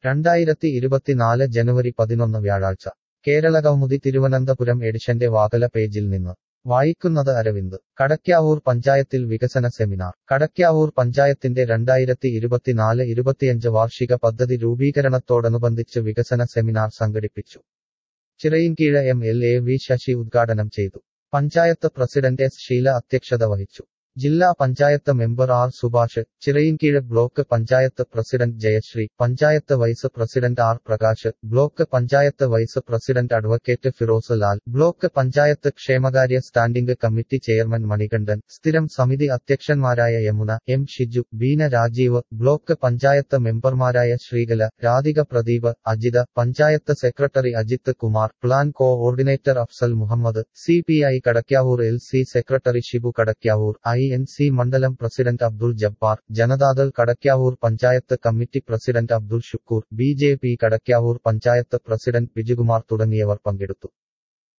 രണ്ടായിരത്തി ഇരുപത്തിനാല് ജനുവരി പതിനൊന്ന് വ്യാഴാഴ്ച കേരളകൗമുദി തിരുവനന്തപുരം എഡിഷന്റെ വാകല പേജിൽ നിന്ന് വായിക്കുന്നത് അരവിന്ദ് കടയ്ക്കാവൂർ പഞ്ചായത്തിൽ വികസന സെമിനാർ കടയ്ക്കാവൂർ പഞ്ചായത്തിന്റെ രണ്ടായിരത്തി ഇരുപത്തിനാല് ഇരുപത്തിയഞ്ച് വാർഷിക പദ്ധതി രൂപീകരണത്തോടനുബന്ധിച്ച് വികസന സെമിനാർ സംഘടിപ്പിച്ചു Chirayinkeezh M L A V Sasi ഉദ്ഘാടനം ചെയ്തു പഞ്ചായത്ത് പ്രസിഡന്റ് എസ് ഷീല അധ്യക്ഷത വഹിച്ചു ജില്ലാ panchayat member R Subhash Chirayinkeezh block panchayat president Jayasree panchayat vice president R Prakash block panchayat vice president advocate Firoz Lal block panchayat ക്ഷേമകാര്യ സ്റ്റാൻഡിംഗ് കമ്മിറ്റി ചെയർമാൻ മണികണ്ഠൻ സ്ഥിരം സമിതി അധ്യക്ഷന്മാരായ യമുന എം ഷിജു ബീന രാജീവ് ബ്ലോക്ക് പഞ്ചായത്ത് മെമ്പർമാരായ Sreekala Radhika Pradeep Ajitha panchayat secretary Ajith Kumar plan coordinator Afsal Muhammad C P I Kadakkavoor L C secretary Shibu Kadakkavoor I N C മണ്ഡലം president Abdul Jabbar Janata Dal Kadakkavoor panchayat committee president Abdul Shukkur B J P Kadakkavoor panchayat president Bijukumar തുടങ്ങിയവർ പങ്കെടുത്തു